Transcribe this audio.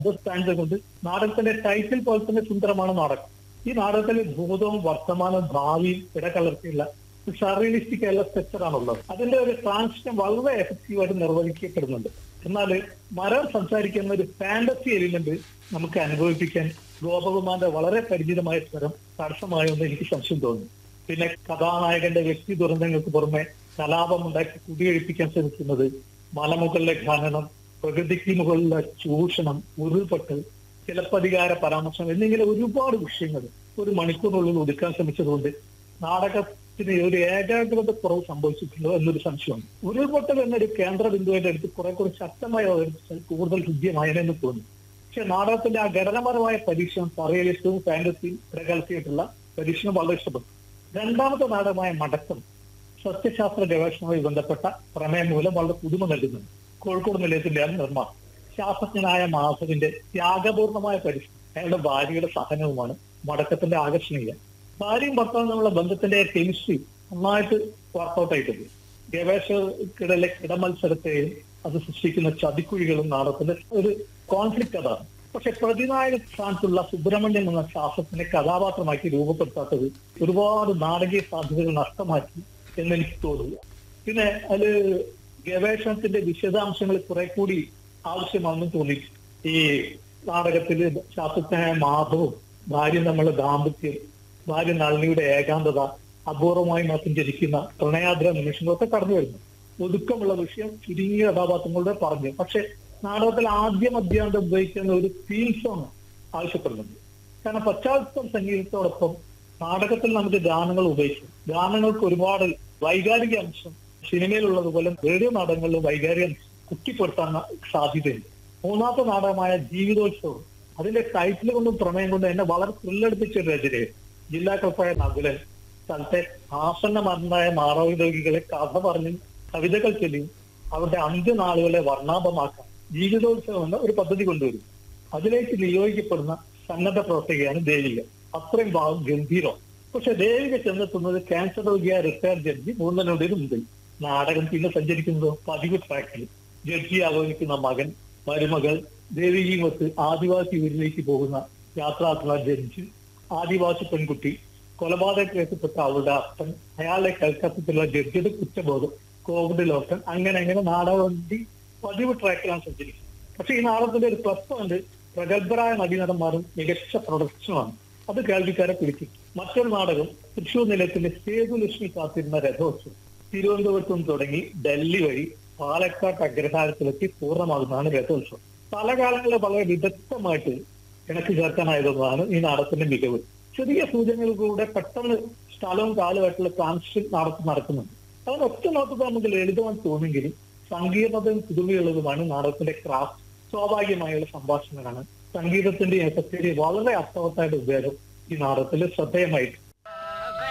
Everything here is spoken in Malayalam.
സ്ഥാനത്തെ കൊണ്ട് നാടകത്തിന്റെ ടൈറ്റിൽ പോലെ തന്നെ സുന്ദരമാണ് നാടകം ഈ നാടകത്തിൽ ഭൂതവും വർത്തമാനവും ഭാവിയും ഇടകലർത്തിയുള്ള സർറിയലിസ്റ്റിക് ആയുള്ള സ്ട്രക്ചർ ആണുള്ളത് അതിന്റെ ഒരു ട്രാൻസിഷൻ വളരെ എഫക്റ്റീവായിട്ട് നിർവഹിക്കപ്പെടുന്നുണ്ട് എന്നാൽ മരം സംസാരിക്കുന്ന ഒരു ഫാന്റസി എലിമെന്റ് നമുക്ക് അനുഭവിപ്പിക്കാൻ ഗോപകുമാറിന്റെ വളരെ പരിചിതമായ സ്വരം തടസ്സമായോ എന്ന് എനിക്ക് സംശയം തോന്നുന്നു പിന്നെ കഥാനായകന്റെ വ്യക്തി ദുരന്തങ്ങൾക്ക് പുറമെ കലാപം ഉണ്ടാക്കി കുടിയൊഴിപ്പിക്കാൻ ശ്രമിക്കുന്നത് മലമുകളിലെ ഖനനം പ്രകൃതിക്ക് മുകളിലെ ചൂഷണം ഉരുൾപൊട്ടൽ ചിലപ്പതികാര പരാമർശം എന്നിങ്ങനെ ഒരുപാട് വിഷയങ്ങൾ ഒരു മണിക്കൂറിനുള്ളിൽ ഒതുക്കാൻ ശ്രമിച്ചതുകൊണ്ട് നാടകത്തിന് ഒരു ഏകാഗ്രത കുറവ് സംഭവിച്ചിട്ടുണ്ടോ എന്നൊരു സംശയമുണ്ട് ഉരുൾപൊട്ടൽ എന്നൊരു കേന്ദ്ര ബിന്ദുവിന്റെ അടുത്ത് കുറെ കൂടി ശക്തമായി അവതരിപ്പിച്ചാൽ കൂടുതൽ ഹൃദ്യമായെന്ന് തോന്നി പക്ഷെ നാടകത്തിന്റെ ആ ഘടനപരമായ പരീക്ഷണം സറിയലിസ്റ്റവും ഫാന്റസിയും ഇടകലർത്തിയിട്ടുള്ള പരീക്ഷണം വളരെ ഇഷ്ടപ്പെട്ടു രണ്ടാമത്തെ നാടകമായ മടക്കം സസ്യശാസ്ത്ര ഗവേഷണവുമായി ബന്ധപ്പെട്ട പ്രമേയം മൂലം വളരെ പുതുമ നൽകുന്നുണ്ട് കോഴിക്കോട് നിലയത്തിന്റെയാണ് നിർമ്മാണം ശാസ്ത്രജ്ഞനായ മാധവിന്റെ ത്യാഗപൂർണമായ പരിശ്രമം അയാളുടെ ഭാര്യയുടെ സഹനവുമാണ് മടക്കത്തിന്റെ ആകർഷണീയ ഭാര്യയും ഭർത്താവും തമ്മിലുള്ള ബന്ധത്തിന്റെ കെമിസ്ട്രി നന്നായിട്ട് വർക്കൗട്ട് ആയിട്ടുണ്ട് ഗവേഷകർക്കിടയിലെ കിടമത്സരത്തെയും അത് സൃഷ്ടിക്കുന്ന ചതിക്കുഴികളും നാടകത്തിന്റെ ഒരു കോൺഫ്ലിക്റ്റ് അതാണ് പക്ഷെ പ്രതിനായക സ്ഥാനത്തുള്ള സുബ്രഹ്മണ്യം എന്ന ശാസ്ത്രത്തിനെ കഥാപാത്രമാക്കി രൂപപ്പെടുത്താത്തത് ഒരുപാട് നാടകീയ സാധ്യതകൾ നഷ്ടമാക്കി എന്ന് എനിക്ക് തോന്നുന്നു പിന്നെ അതില് ഗവേഷണത്തിന്റെ വിശദാംശങ്ങൾ കുറെ കൂടി ആവശ്യമാണെന്ന് തോന്നി ഈ നാടകത്തില് ശാസ്ത്രജ്ഞനായ മാധവും ഭാര്യ നമ്മളുടെ ദാമ്പത്യം ഭാര്യ നളിനിയുടെ ഏകാന്തത അപൂർവമായി മാത്രം ജനിക്കുന്ന പ്രണയാദ്ര നിമിഷങ്ങളൊക്കെ കടന്നു വരുന്നു ഒതുക്കമുള്ള വിഷയം ചുരുങ്ങിയ കഥാപാത്രങ്ങളുടെ പറഞ്ഞു പക്ഷെ നാടകത്തിൽ ആദ്യം അധ്യാന്തം ഉപയോഗിക്കുന്ന ഒരു തീം സോങ് ആവശ്യപ്പെടുന്നുണ്ട് കാരണം പശ്ചാത്തല സംഗീതത്തോടൊപ്പം നാടകത്തിൽ നമുക്ക് ഗാനങ്ങൾ ഉപയോഗിക്കും ഗാനങ്ങൾക്ക് ഒരുപാട് വൈകാരിക അംശം സിനിമയിലുള്ളതുപോലെ റേഡിയോ നാടകങ്ങളിൽ വൈകാരിക അംശം കുട്ടിപ്പെടുത്താൻ സാധ്യതയുണ്ട് മൂന്നാമത്തെ നാടകമായ ജീവിതോത്സവം അതിന്റെ ടൈറ്റിൽ കൊണ്ടും പ്രമേയം കൊണ്ടും എന്നെ വളരെ ത്രില്ലടിപ്പിച്ച ഒരു രചനയാണ് ജില്ലാ കളക്ടറായ നകുലൻ സ്ഥലത്തെ ആസന്ന മരണമായ മാറവി രോഗികളെ കഥ പറഞ്ഞും കവിതകൾ ചൊല്ലിയും അവരുടെ അന്ത്യനാളുകളെ വർണ്ണാഭമാക്കാൻ ജീവിതോത്സവം എന്ന ഒരു പദ്ധതി കൊണ്ടുവരും അതിലേക്ക് നിയോഗിക്കപ്പെടുന്ന സന്നദ്ധ പ്രവർത്തകയാണ് ദേവിക അത്രയും ഭാഗം ഗംഭീരം പക്ഷെ ദേവിക ചെന്നെത്തുന്നത് ക്യാൻസർ രോഗിയായ റിട്ടയർ ജഡ്ജി മൂന്നനോടിന് മുമ്പിൽ നാടകം പിന്നെ സഞ്ചരിക്കുന്നത് പതിവ് ട്രാക്കിൽ ജഡ്ജി ആലോചിക്കുന്ന മകൻ മരുമകൾ ദേവികയുമൊത്ത് ആദിവാസി ഊരിലേക്ക് പോകുന്ന യാത്രാർത്ഥന ജഡ്ജി ആദിവാസി പെൺകുട്ടി കൊലപാതക കേസപ്പെട്ട അവളുടെ അപ്പൻ അയാളുടെ കൽക്കത്തത്തിലുള്ള ജഡ്ജിയുടെ കുറ്റബോധം കോവിഡ് ലോക്കൻ അങ്ങനെ അങ്ങനെ നാടകവണ്ടി പതിവ് ട്രാക്കിലാണ് സഞ്ചരിക്കുന്നത് പക്ഷെ ഈ നാടകത്തിന്റെ ഒരു പ്ലസ് പോയിന്റ് പ്രഗത്ഭരായ നടീനടന്മാരും മികച്ച പ്രൊഡക്ഷനുമാണ് അത് കേൾവിക്കാരെ പിടിക്കും മറ്റൊരു നാടകം തൃശൂർ നിലയത്തിന്റെ സേതുലക്ഷ്മി കാത്തിരുന്ന രഥോത്സവം തിരുവനന്തപുരത്ത് നിന്ന് തുടങ്ങി ഡൽഹി വഴി പാലക്കാട് അഗ്രഹാരത്തിലെത്തി പൂർണ്ണമാകുന്നതാണ് രഥോത്സവം പല കാലങ്ങളിൽ വളരെ വിദഗ്ധമായിട്ട് ഇണക്കി ചേർക്കാനായതെന്നതാണ് ഈ നാടകത്തിന്റെ മികവ് ചെറിയ സൂചനകളിലൂടെ പെട്ടെന്ന് സ്ഥലവും കാലമായിട്ടുള്ള ട്രാൻസിഷൻ നാടകം നടക്കുന്നുണ്ട് അതിന് ഒറ്റ നോട്ടത്തിൽ നമുക്ക് ലളിതമായി തോന്നുമെങ്കിലും സങ്കീർണതയും പുതുമയുള്ളതുമാണ് നാടകത്തിന്റെ ക്രാഫ്റ്റ് സ്വാഭാവികമായുള്ള സംഭാഷണങ്ങളാണ് സംഗീതത്തിന്റെ എഫക്റ്റിന്റെ വളരെ അർത്ഥവത്തായിട്ട് ഉപയോഗം ഈ നാടകത്തിൽ ശ്രദ്ധേയമായിട്ട്